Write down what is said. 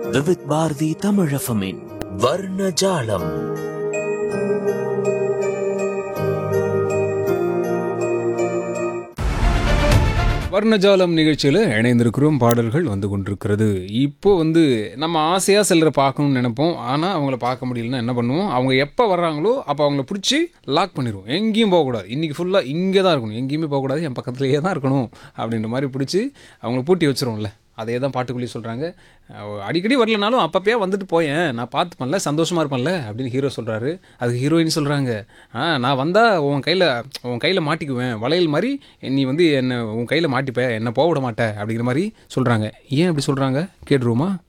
விவித் பாரதி தமிழஃபமின் வர்ணஜாலம் வர்ணஜாலம் நிகழ்ச்சியில் இணைந்திருக்கிறோம் பாடல்கள் வந்து கொண்டிருக்கிறது இப்போ வந்து நம்ம ஆசையாக சிலரை பார்க்கணும்னு நினைப்போம் ஆனால் அவங்கள பார்க்க முடியலன்னா என்ன பண்ணுவோம் அவங்க எப்போ வர்றாங்களோ அப்போ அவங்கள பிடிச்சி லாக் பண்ணிடுவோம் எங்கேயும் போகக்கூடாது இன்றைக்கி ஃபுல்லாக இங்கே தான் இருக்கணும் எங்கேயுமே போகக்கூடாது என் பக்கத்துலேயே தான் இருக்கணும் அப்படின்ற மாதிரி பிடிச்சி அவங்கள பூட்டி வச்சிருவோம்ல அதே தான் பாட்டுக்குள்ளேயே சொல்கிறாங்க அடிக்கடி வரலனாலும் அப்பப்பயே வந்துட்டு போயேன் நான் பார்த்துப்பேன்ல சந்தோஷமாக இருப்பேன்ல அப்படின்னு ஹீரோ சொல்கிறாரு அதுக்கு ஹீரோயின் சொல்கிறாங்க ஆ நான் வந்தால் உன் கையில் உன் கையில் மாட்டிக்குவேன் வளையல் மாதிரி நீ வந்து என்னை உன் கையில் மாட்டிப்ப என்னை போக விட மாட்ட அப்படிங்கிற மாதிரி சொல்கிறாங்க ஏன் அப்படி சொல்கிறாங்க கேட்டுருவோமா